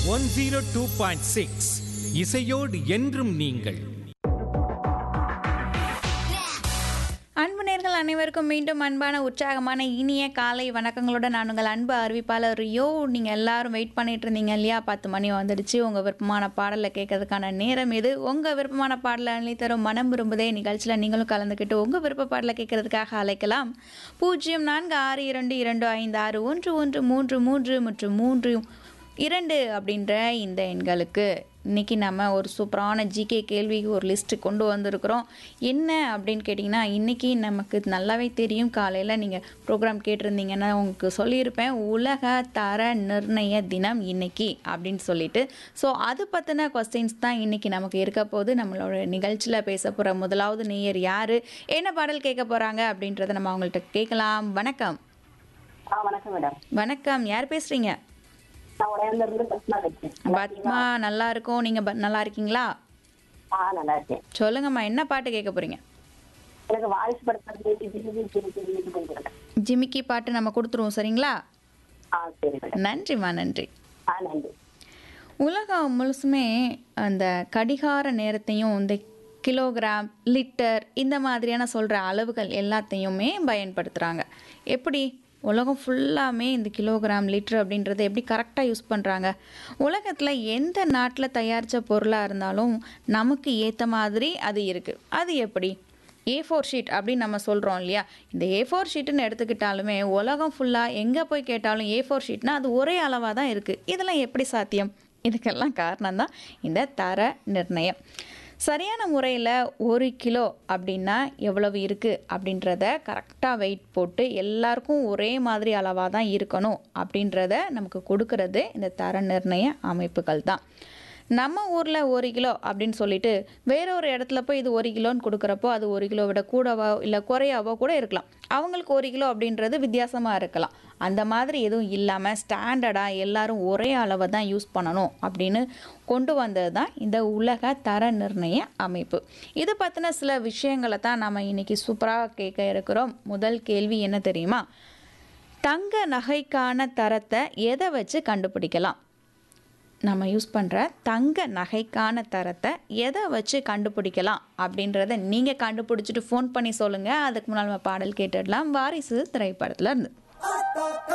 one zero two point six இசையோடு என்றும் நீங்கள் அன்பு நேர்கள் அனைவருக்கும் மீண்டும் அன்பான உற்சாகமான இனிய காலை வணக்கங்களோட நான் உங்கள் அன்பு அறிவிப்பாளர் ரியோ நீங்கள் எல்லாரும் வெயிட் பண்ணிட்டு இருந்தீங்க இல்லையா பத்து மணி வந்துடுச்சு உங்கள் விருப்பமான பாடலை கேட்கறதுக்கான நேரம் இது உங்கள் விருப்பமான பாடலை அள்ளி தரும் மனம் விரும்புதே நிகழ்ச்சியில் நீங்களும் கலந்துக்கிட்டு உங்கள் விருப்ப பாடலை கேட்கறதுக்காக அழைக்கலாம் பூஜ்ஜியம் நான்கு ஆறு இரண்டு இரண்டு ஐந்து ஆறு ஒன்று ஒன்று மூன்று மூன்று மற்றும் மூன்று இரண்டு அப்படின்ற இந்த எண்களுக்கு இன்னைக்கு நம்ம ஒரு சூப்பரான ஜிகே கேள்விக்கு ஒரு லிஸ்ட்டு கொண்டு வந்திருக்கிறோம் என்ன அப்படின்னு கேட்டிங்கன்னா இன்றைக்கி நமக்கு நல்லாவே தெரியும் காலையில் நீங்கள் ப்ரோக்ராம் கேட்டிருந்தீங்கன்னா உங்களுக்கு சொல்லியிருப்பேன் உலக தர நிர்ணய தினம் இன்னைக்கு அப்படின்னு சொல்லிட்டு ஸோ அது பற்றின கொஸ்டின்ஸ் தான் இன்றைக்கி நமக்கு இருக்க போது நம்மளோட நிகழ்ச்சியில் பேச போகிற முதலாவது நேயர் யார் என்ன பாடல் கேட்க போகிறாங்க அப்படின்றத நம்ம அவங்கள்ட்ட கேட்கலாம் வணக்கம் ஆ வணக்கம் மேடம் வணக்கம் யார் பேசுகிறீங்க நான் உடையாந்துல இருந்து பத்மா பேசுறேன் பத்மா நல்லா இருக்கும் நீங்க ப- நல்லா இருக்கீங்களா ஆ நல்லா இருக்கேன் சொல்லுங்கம்மா என்ன பாட்டு கேட்க போறீங்க எனக்கு வாரிசு படத்துல கொடுக்குறேன் ஜிமிக்கி பாட்டு நம்ம கொடுத்துருவோம் சரிங்களா ஆ சரி மேடம் நன்றிம்மா நன்றி ஆ நன்றி உலகம் முழுசுமே அந்த கடிகார நேரத்தையும் இந்த கிலோகிராம் லிட்டர் இந்த மாதிரியான சொல்கிற அளவுகள் எல்லாத்தையுமே பயன்படுத்துகிறாங்க எப்படி உலகம் ஃபுல்லாமே இந்த கிலோகிராம் லிட்டர் அப்படின்றத எப்படி கரெக்டாக யூஸ் பண்ணுறாங்க உலகத்தில் எந்த நாட்டில் தயாரித்த பொருளாக இருந்தாலும் நமக்கு ஏற்ற மாதிரி அது இருக்குது அது எப்படி ஏ ஃபோர் ஷீட் அப்படின்னு நம்ம சொல்கிறோம் இல்லையா இந்த ஏ ஃபோர் ஷீட்டுன்னு எடுத்துக்கிட்டாலுமே உலகம் ஃபுல்லாக எங்கே போய் கேட்டாலும் ஏ ஃபோர் ஷீட்னா அது ஒரே அளவாக தான் இருக்குது இதெல்லாம் எப்படி சாத்தியம் இதுக்கெல்லாம் காரணம் தான் இந்த தர நிர்ணயம் சரியான முறையில் ஒரு கிலோ அப்படின்னா எவ்வளவு இருக்குது அப்படின்றத கரெக்டாக வெயிட் போட்டு எல்லாருக்கும் ஒரே மாதிரி அளவாக தான் இருக்கணும் அப்படின்றத நமக்கு கொடுக்கறது இந்த தர நிர்ணய அமைப்புகள் தான் நம்ம ஊரில் ஒரு கிலோ அப்படின்னு சொல்லிட்டு வேற ஒரு இடத்துல போய் இது ஒரு கிலோன்னு கொடுக்குறப்போ அது ஒரு கிலோ விட கூடவோ இல்லை குறையாவோ கூட இருக்கலாம் அவங்களுக்கு ஒரு கிலோ அப்படின்றது வித்தியாசமாக இருக்கலாம் அந்த மாதிரி எதுவும் இல்லாமல் ஸ்டாண்டர்டாக எல்லாரும் ஒரே அளவை தான் யூஸ் பண்ணணும் அப்படின்னு கொண்டு வந்தது தான் இந்த உலக தர நிர்ணய அமைப்பு இது பற்றின சில விஷயங்களை தான் நம்ம இன்னைக்கு சூப்பராக கேட்க இருக்கிறோம் முதல் கேள்வி என்ன தெரியுமா தங்க நகைக்கான தரத்தை எதை வச்சு கண்டுபிடிக்கலாம் நம்ம யூஸ் பண்ணுற தங்க நகைக்கான தரத்தை எதை வச்சு கண்டுபிடிக்கலாம் அப்படின்றத நீங்கள் கண்டுபிடிச்சிட்டு ஃபோன் பண்ணி சொல்லுங்கள் அதுக்கு முன்னால் நம்ம பாடல் கேட்டுடலாம் வாரிசு திரைப்படத்துல இருந்து